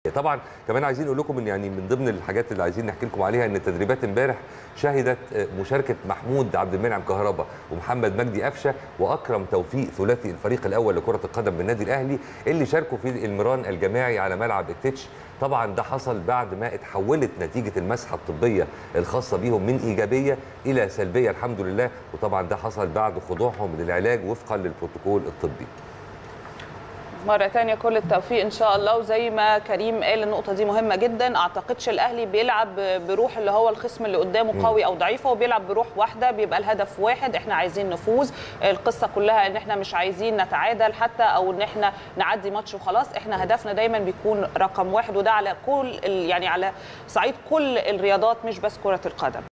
طبعا كمان عايزين نقول لكم ان يعني من ضمن الحاجات اللي عايزين نحكي لكم عليها ان التدريبات امبارح شهدت مشاركه محمود عبد المنعم كهربا ومحمد مجدي قفشه واكرم توفيق ثلاثي الفريق الاول لكره القدم بالنادي الاهلي اللي شاركوا في المران الجماعي على ملعب التتش طبعا ده حصل بعد ما اتحولت نتيجه المسحه الطبيه الخاصه بيهم من ايجابيه الى سلبيه الحمد لله وطبعا ده حصل بعد خضوعهم للعلاج وفقا للبروتوكول الطبي مرة تانية كل التوفيق إن شاء الله وزي ما كريم قال النقطة دي مهمة جدا أعتقدش الأهلي بيلعب بروح اللي هو الخصم اللي قدامه قوي أو ضعيف هو بيلعب بروح واحدة بيبقى الهدف واحد إحنا عايزين نفوز القصة كلها إن إحنا مش عايزين نتعادل حتى أو إن إحنا نعدي ماتش وخلاص إحنا هدفنا دايما بيكون رقم واحد وده على كل يعني على صعيد كل الرياضات مش بس كرة القدم